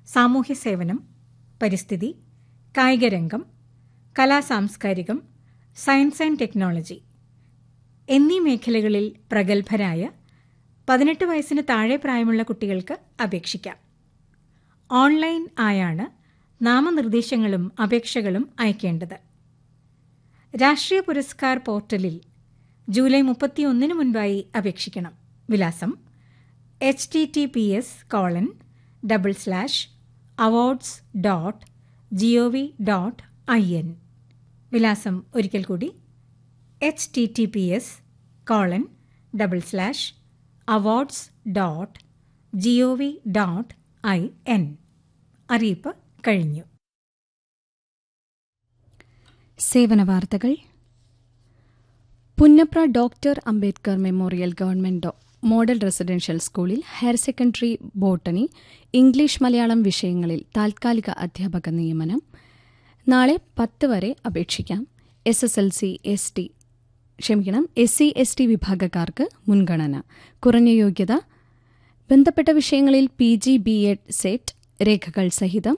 സാമൂഹ്യ സേവനം പരിസ്ഥിതി കായികരംഗം കലാസാംസ്കാരികം സയൻസ് ആൻഡ് ടെക്നോളജി എന്നീ മേഖലകളിൽ പ്രഗത്ഭരായ പതിനെട്ട് വയസ്സിന് താഴെ പ്രായമുള്ള കുട്ടികൾക്ക് അപേക്ഷിക്കാം ഓൺലൈൻ ആയാണ് നാമനിർദ്ദേശങ്ങളും അപേക്ഷകളും അയക്കേണ്ടത് രാഷ്ട്രീയ പുരസ്കാർ പോർട്ടലിൽ ജൂലൈ മുപ്പത്തിയൊന്നിന് മുൻപായി അപേക്ഷിക്കണം വിലാസം H T T P S colon double slash awards dot G O V dot I N വിലാസം ഒരിക്കൽ കൂടി H T T P S colon double slash awards dot G O V dot I N അറിയിപ്പ് കഴിഞ്ഞു സേവന വാർത്തകൾ Punnapra doctor Ambedkar memorial government model residential സ്കൂളിൽ higher secondary botany English Malayalam വിഷയങ്ങളിൽ താൽക്കാലിക അധ്യാപക നിയമനം നാളെ പത്ത് വരെ അപേക്ഷിക്കാം S S L C S T ക്ഷമിക്കണം എസ് സി എസ് ടി വിഭാഗക്കാർക്ക് മുൻഗണന കുറഞ്ഞ യോഗ്യത ബന്ധപ്പെട്ട വിഷയങ്ങളിൽ P G B Ed SET രേഖകൾ സഹിതം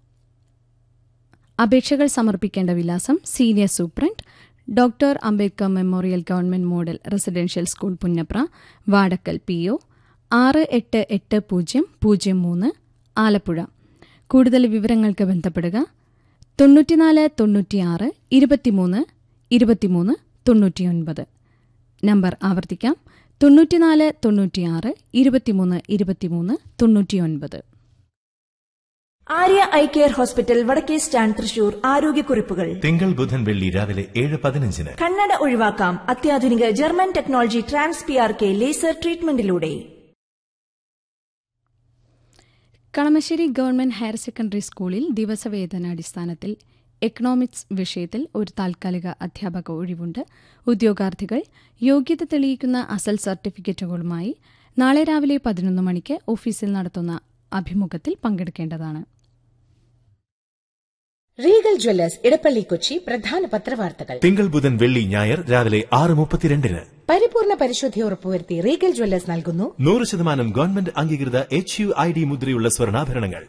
അപേക്ഷകൾ സമർപ്പിക്കേണ്ട വിലാസം senior superintendent doctor Ambedkar memorial government model residential school Punnapra Vadakkal P O ആറ് എട്ട് എട്ട് പൂജ്യം പൂജ്യം മൂന്ന് ആലപ്പുഴ കൂടുതൽ വിവരങ്ങൾക്ക് ബന്ധപ്പെടുക തൊണ്ണൂറ്റിനാല് തൊണ്ണൂറ്റിയാറ് ഇരുപത്തിമൂന്ന് ഇരുപത്തിമൂന്ന് തൊണ്ണൂറ്റിയൊൻപത് നമ്പർ ആവർത്തിക്കാം തൊണ്ണൂറ്റിനാല് തൊണ്ണൂറ്റിയാറ് ഇരുപത്തിമൂന്ന് ഇരുപത്തിമൂന്ന് തൊണ്ണൂറ്റിയൊൻപത് ആര്യ ഐ കെയർ ഹോസ്പിറ്റൽ വടക്കേ സ്റ്റാൻഡ് തൃശൂർ ആരോഗ്യക്കുറിപ്പുകൾ തിങ്കൾ ബുധൻ വെള്ളി രാവിലെ ഏഴ് പതിനഞ്ചിന് കണ്ണട ഒഴിവാക്കാം അത്യാധുനിക German technology trans P R K laser ട്രീറ്റ്മെന്റിലൂടെ കളമശ്ശേരി ഗവൺമെന്റ് ഹയർ സെക്കൻഡറി സ്കൂളിൽ ദിവസവേതനാടിസ്ഥാനത്തിൽ എക്കണോമിക്സ് വിഷയത്തിൽ ഒരു താൽക്കാലിക അധ്യാപക ഒഴിവുണ്ട് ഉദ്യോഗാർത്ഥികൾ യോഗ്യത തെളിയിക്കുന്ന അസൽ സർട്ടിഫിക്കറ്റുകളുമായി നാളെ രാവിലെ പതിനൊന്ന് മണിക്ക് ഓഫീസിൽ നടത്തുന്ന അഭിമുഖത്തിൽ പങ്കെടുക്കേണ്ടതാണ് റീഗൽ ജ്വല്ലേഴ്സ് ഇടപ്പള്ളി കൊച്ചി പ്രധാന പത്രവാർത്തകൾ തിങ്കൾ ബുധൻ വെള്ളി ഞായർ രാവിലെ ആറ് മുപ്പത്തിരണ്ടിന് പരിപൂർണ പരിശുദ്ധി ഉറപ്പുവരുത്തി റീഗൽ ജ്വല്ലേഴ്സ് നൽകുന്നു നൂറ് ശതമാനം ഗവൺമെന്റ് അംഗീകൃത എച്ച് യു ഐ ഡി മുദ്രയുള്ള സ്വർണ്ണാഭരണങ്ങൾ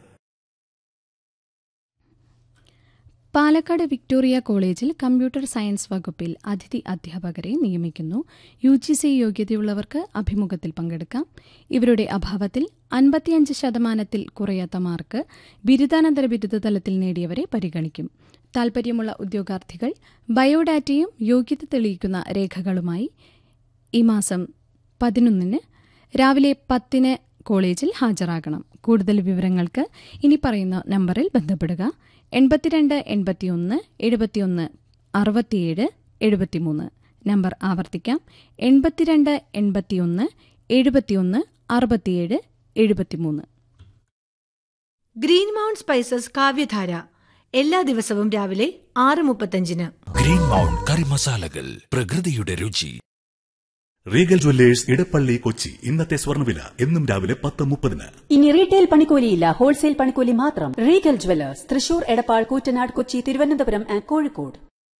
പാലക്കാട് വിക്ടോറിയ കോളേജിൽ കമ്പ്യൂട്ടർ സയൻസ് വകുപ്പിൽ അതിഥി അധ്യാപകരെ നിയമിക്കുന്നു യു ജി സി യോഗ്യതയുള്ളവർക്ക് അഭിമുഖത്തിൽ പങ്കെടുക്കാം ഇവരുടെ അഭാവത്തിൽ അൻപത്തിയഞ്ച് ശതമാനത്തിൽ കുറയാത്ത മാർക്ക് ബിരുദാനന്തര ബിരുദ തലത്തിൽ നേടിയവരെ പരിഗണിക്കും താൽപര്യമുള്ള ഉദ്യോഗാർത്ഥികൾ ബയോഡാറ്റയും യോഗ്യത തെളിയിക്കുന്ന രേഖകളുമായി ഈ മാസം പതിനൊന്നിന് രാവിലെ പത്തിന് കോളേജിൽ ഹാജരാകണം കൂടുതൽ വിവരങ്ങൾക്ക് ഇനി പറയുന്ന നമ്പറിൽ ബന്ധപ്പെടുക എൺപത്തിരണ്ട് എൺപത്തിയൊന്ന് എഴുപത്തിയൊന്ന് അറുപത്തിയേഴ് എഴുപത്തിമൂന്ന് നമ്പർ ആവർത്തിക്കാം എൺപത്തിരണ്ട് എൺപത്തിയൊന്ന് എഴുപത്തിയൊന്ന് അറുപത്തിയേഴ് എഴുപത്തിമൂന്ന് ഗ്രീൻ മൗണ്ട് സ്പൈസസ് കാവ്യധാര എല്ലാ ദിവസവും രാവിലെ ആറ് മുപ്പത്തഞ്ചിന് ഗ്രീൻ മൗണ്ട് കറി മസാലകൾ പ്രകൃതിയുടെ രുചി റീഗൽ ജ്വല്ലേഴ്സ് ഇടപ്പള്ളി കൊച്ചി ഇന്നത്തെ സ്വർണ്ണവില എന്നും രാവിലെ പത്ത് മുപ്പതിന് ഇനി റീറ്റെയിൽ പണിക്കൂലിയില്ല ഹോൾസെയിൽ പണിക്കൂലി മാത്രം Regal jewellers Thrissur Edappal Koottanad Kochi Thiruvananthapuram and Kozhikode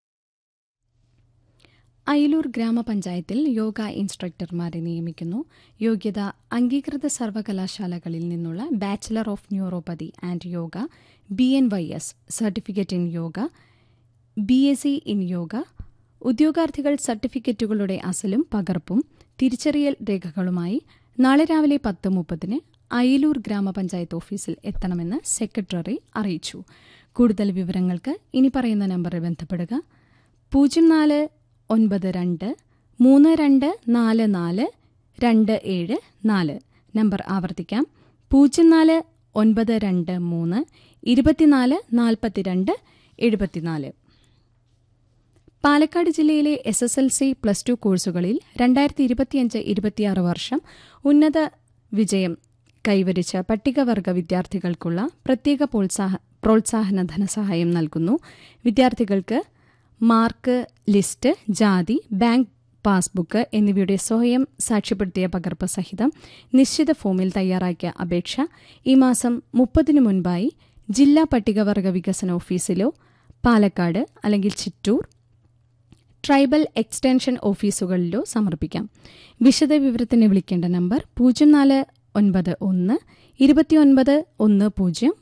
Ayalur ഗ്രാമപഞ്ചായത്തിൽ യോഗ ഇൻസ്ട്രക്ടർമാരെ നിയമിക്കുന്നു യോഗ്യത അംഗീകൃത സർവകലാശാലകളിൽ നിന്നുള്ള bachelor of neuropathy and yoga B N Y S certificate in yoga B S C in yoga ഉദ്യോഗാർത്ഥികൾ സർട്ടിഫിക്കറ്റുകളുടെ അസലും പകർപ്പും തിരിച്ചറിയൽ രേഖകളുമായി നാളെ രാവിലെ പത്ത് മുപ്പതിന് അയലൂർ ഗ്രാമപഞ്ചായത്ത് ഓഫീസിൽ എത്തണമെന്ന് സെക്രട്ടറി അറിയിച്ചു കൂടുതൽ വിവരങ്ങൾക്ക് ഇനി പറയുന്ന നമ്പറിൽ ബന്ധപ്പെടുക പൂജ്യം നാല് ഒൻപത് രണ്ട് മൂന്ന് രണ്ട് നാല് നാല് രണ്ട് ഏഴ് നാല് നമ്പർ ആവർത്തിക്കാം പൂജ്യം നാല് ഒൻപത് രണ്ട് മൂന്ന് ഇരുപത്തിനാല് നാൽപ്പത്തിരണ്ട് എഴുപത്തിനാല് പാലക്കാട് ജില്ലയിലെ S S L C plus two കോഴ്സുകളിൽ രണ്ടായിരത്തി ഇരുപത്തിയഞ്ച് ഇരുപത്തിയാറ് വർഷം ഉന്നത വിജയം കൈവരിച്ച പട്ടികവർഗ വിദ്യാർത്ഥികൾക്കുള്ള പ്രത്യേക പ്രോത്സാഹ പ്രോത്സാഹന ധനസഹായം നൽകുന്നു വിദ്യാർത്ഥികൾക്ക് മാർക്ക് ലിസ്റ്റ് ജാതി ബാങ്ക് പാസ്ബുക്ക് എന്നിവയുടെ സ്വയം സാക്ഷ്യപ്പെടുത്തിയ പകർപ്പ് സഹിതം നിശ്ചിത ഫോമിൽ തയ്യാറാക്കിയ അപേക്ഷ ഈ മാസം മുപ്പതിനു മുൻപായി ജില്ലാ പട്ടികവർഗ വികസന ഓഫീസിലോ പാലക്കാട് അല്ലെങ്കിൽ ചിറ്റൂർ ട്രൈബൽ എക്സ്റ്റൻഷൻ ഓഫീസുകളിലോ സമർപ്പിക്കാം വിശദവിവരത്തിന് വിളിക്കേണ്ട നമ്പർ പൂജ്യം നാല് ഒൻപത് ഒന്ന് ഇരുപത്തിയൊൻപത് ഒന്ന് പൂജ്യം